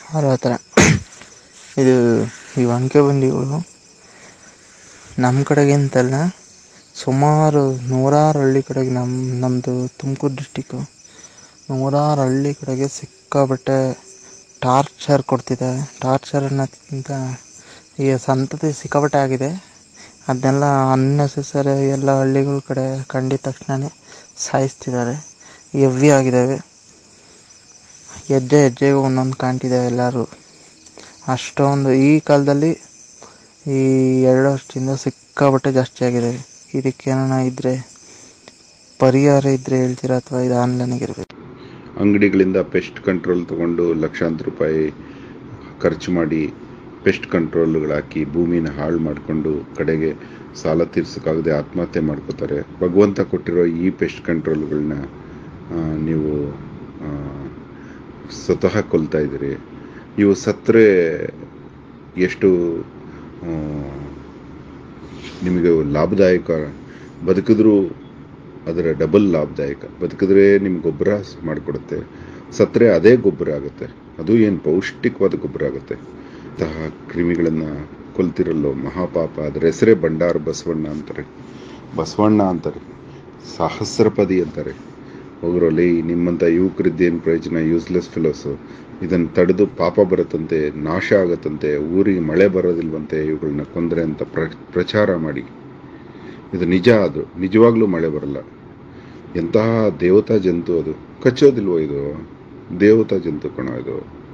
ಅವ್ರ ಹತ್ರ ಇದು ಈ ಒನಕೆ ಬಂದಿಗಳು ನಮ್ಮ ಕಡೆಗೆ ಅಂತಲ್ಲ ಸುಮಾರು ನೂರಾರು ಹಳ್ಳಿ ಕಡೆಗೆ ನಮ್ಮ ನಮ್ಮದು ತುಮಕೂರು ಡಿಸ್ಟಿಕ್ಕು ನೂರಾರು ಹಳ್ಳಿ ಕಡೆಗೆ ಸಿಕ್ಕಾಬಟ್ಟೆ ಟಾರ್ಚರ್ ಕೊಡ್ತಿದೆ ಟಾರ್ಚರ್ ಅನ್ನೋದಕ್ಕಿಂತ ಈಗ ಸಂತತಿ ಸಿಕ್ಕಾಬಟ್ಟೆ ಆಗಿದೆ ಅದನ್ನೆಲ್ಲ ಅನ್ನೆಸೆಸರಿ ಎಲ್ಲ ಹಳ್ಳಿಗಳ ಕಡೆ ಕಂಡಿದ ತಕ್ಷಣವೇ ಸಾಯಿಸ್ತಿದ್ದಾರೆ ಹೆವ್ವಿ ಆಗಿದ್ದಾವೆ ಹೆಜ್ಜೆ ಹೆಜ್ಜೆಗೂ ಒಂದೊಂದು ಕಾಣ್ತಿದೆ ಎಲ್ಲರೂ ಅಷ್ಟೊಂದು ಈ ಕಾಲದಲ್ಲಿ ಈ ಎರಡು ವರ್ಷದಿಂದ ಸಿಕ್ಕಾಬಟ್ಟೆ ಜಾಸ್ತಿ ಆಗಿದೆ ಇದಕ್ಕೇನ ಇದ್ದರೆ ಪರಿಹಾರ ಇದ್ದರೆ ಹೇಳ್ತೀರಾ ಅಥವಾ ಇದು ಆನ್ಲೈನಿಗೆ ಇರಬೇಕು ಅಂಗಡಿಗಳಿಂದ ಪೆಸ್ಟ್ ಕಂಟ್ರೋಲ್ ತಗೊಂಡು ಲಕ್ಷಾಂತರ ರೂಪಾಯಿ ಖರ್ಚು ಮಾಡಿ ಪೆಸ್ಟ್ ಕಂಟ್ರೋಲ್ಗಳು ಹಾಕಿ ಭೂಮಿನ ಹಾಳು ಮಾಡಿಕೊಂಡು ಕಡೆಗೆ ಸಾಲ ತೀರ್ಸೋಕ್ಕಾಗದೆ ಆತ್ಮಹತ್ಯೆ ಮಾಡ್ಕೋತಾರೆ ಭಗವಂತ ಕೊಟ್ಟಿರೋ ಈ ಪೆಸ್ಟ್ ಕಂಟ್ರೋಲ್ಗಳನ್ನ ನೀವು ಆ, ಸ್ವತಃ ಕೊಲ್ತಾ ಇದ್ದೀರಿ ಇವು ಸತ್ತರೆ ಎಷ್ಟು ಆ, ನಿಮಗೆ ಲಾಭದಾಯಕ ಬದುಕಿದ್ರೂ ಅದರ ಡಬಲ್ ಲಾಭದಾಯಕ ಬದುಕಿದ್ರೆ ನಿಮ್ಗೆ ಗೊಬ್ಬರ ಮಾಡಿಕೊಡುತ್ತೆ ಸತ್ತರೆ ಅದೇ ಗೊಬ್ಬರ ಆಗುತ್ತೆ ಅದು ಏನು ಪೌಷ್ಟಿಕವಾದ ಗೊಬ್ಬರ ಆಗುತ್ತೆ ಅಂತಹ ಕ್ರಿಮಿಗಳನ್ನು ಕೊಲ್ತಿರಲ್ಲೋ ಮಹಾಪಾಪ ಅದರ ಹೆಸರೇ ಭಂಡಾರ ಬಸವಣ್ಣ ಅಂತಾರೆ ಬಸವಣ್ಣ ಅಂತಾರೆ ಸಹಸ್ರಪದಿ ಅಂತಾರೆ ಹೋಗ್ರಲ್ಲಿ ನಿಮ್ಮಂಥ ಯುವಕರಿದ್ದೇನು ಪ್ರಯೋಜನ ಯೂಸ್ಲೆಸ್ ಫಿಲೋಸು ಇದನ್ನು ತಡೆದು ಪಾಪ ಬರುತ್ತಂತೆ ನಾಶ ಆಗುತ್ತಂತೆ ಊರಿಗೆ ಮಳೆ ಬರೋದಿಲ್ವಂತೆ ಇವುಗಳನ್ನ ಕೊಂದರೆ ಅಂತ ಪ್ರ ಪ್ರಚಾರ ಮಾಡಿ ಇದು ನಿಜ ಅದು ನಿಜವಾಗ್ಲೂ ಮಳೆ ಬರಲ್ಲ ಎಂತಹ ದೇವತಾ ಜಂತು ಅದು ಕಚ್ಚೋದಿಲ್ವೋ ಇದು ದೇವತಾ ಜಂತು ಕಣೋ ಇದು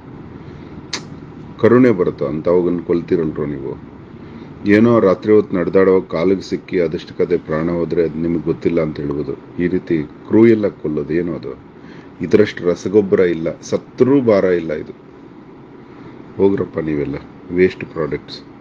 ಕರುಣೆ ಬರುತ್ತೋ ಅಂಥವಾಗನ್ನು ಕೊಲ್ತಿರಲ್ರೋ ನೀವು ಏನೋ ರಾತ್ರಿ ಹೊತ್ತು ನಡೆದಾಡೋ ಕಾಲಿಗೆ ಸಿಕ್ಕಿ ಅದಷ್ಟಕ್ಕದೇ ಪ್ರಾಣ ಹೋದ್ರೆ ಅದು ನಿಮಗೆ ಗೊತ್ತಿಲ್ಲ ಅಂತ ಹೇಳ್ಬೋದು ಈ ರೀತಿ ಕ್ರೂಯೆಲ್ಲ ಕೊಲ್ಲೋದು ಏನೋ ಅದು ಇದರಷ್ಟು ರಸಗೊಬ್ಬರ ಇಲ್ಲ ಸತ್ತರೂ ಭಾರ ಇಲ್ಲ ಇದು ಹೋಗ್ರಪ್ಪ ನೀವೆಲ್ಲ ವೇಸ್ಟ್ ಪ್ರಾಡಕ್ಟ್ಸ್